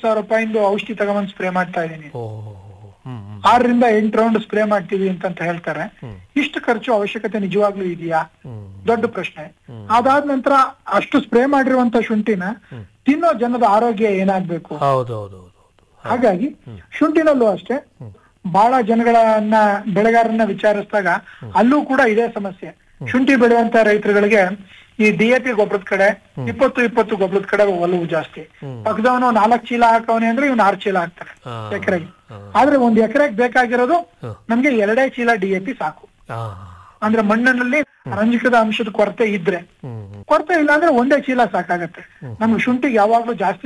ಸಾವಿರ ರೂಪಾಯಿಂದು ಔಷಧಿ ತಗೊಂಬಂದ್ ಸ್ಪ್ರೇ ಮಾಡ್ತಾ ಇದೀನಿ ಓ ಹ್ಮ್ ಹ್ಮ್ ಆರರಿಂದ ಎಂಟು ರೌಂಡ್ ಸ್ಪ್ರೇ ಮಾಡ್ತೀವಿ ಅಂತ ಹೇಳ್ತಾರೆ ಹ್ಮ್. ಇಷ್ಟು ಖರ್ಚು ಅವಶ್ಯಕತೆ ನಿಜವಾಗ್ಲೂ ಇದೆಯಾ ಹ್ಮ್ ದೊಡ್ಡ ಪ್ರಶ್ನೆ ಅದಾದ ನಂತರ ಅಷ್ಟು ಸ್ಪ್ರೇ ಮಾಡಿರುವಂತ ಶುಂಠಿನ ತಿನ್ನೋ ಜನದ ಆರೋಗ್ಯ ಏನಾಗ್ಬೇಕು ಹೌದು ಹೌದು ಹೌದು ಹೌದು ಹಾಗಾಗಿ ಶುಂಠಿನಲ್ಲೂ ಅಷ್ಟೇ ಬಹಳ ಜನಗಳನ್ನ ಬೆಳೆಗಾರನ್ನ ವಿಚಾರಿಸಿದಾಗ ಅಲ್ಲೂ ಕೂಡ ಇದೇ ಸಮಸ್ಯೆ ಶುಂಠಿ ಬೆಳೆಯುವಂತ ರೈತರುಗಳಿಗೆ ಈ ಡಿ ಎ ಪಿ ಗೊಬ್ಬರದ ಕಡೆ ಇಪ್ಪತ್ತು ಇಪ್ಪತ್ತು ಗೊಬ್ಬರದ ಕಡೆ ಒಲವು ಜಾಸ್ತಿ ಪಕ್ಕದವನು ನಾಲ್ಕು ಚೀಲ ಹಾಕವನೆ ಅಂದ್ರೆ ಇವ್ನು ಆರು ಚೀಲ ಹಾಕ್ತಾನೆ ಹಾ. ಎಕರೆಗೆ ಹಾ. ಆದ್ರೆ ಒಂದ್ ಎಕರೆಗೆ ಬೇಕಾಗಿರೋದು ಹಾ. ನಮ್ಗೆ ಎರಡೇ ಚೀಲ ಡಿ ಎ ಪಿ ಸಾಕು ಆ, ಅಂದ್ರೆ ಮಣ್ಣಿನಲ್ಲಿ ರಂಜಕದ ಅಂಶದ ಕೊರತೆ ಇದ್ರೆ ಹ್ಮ್ ಹ್ಮ್ ಕೊರತೆ ಇಲ್ಲ ಅಂದ್ರೆ ಒಂದೇ ಚೀಲ ಸಾಕಾಗತ್ತೆ ನಮ್ಗೆ ಶುಂಠಿಗೆ ಯಾವಾಗ್ಲೂ ಜಾಸ್ತಿ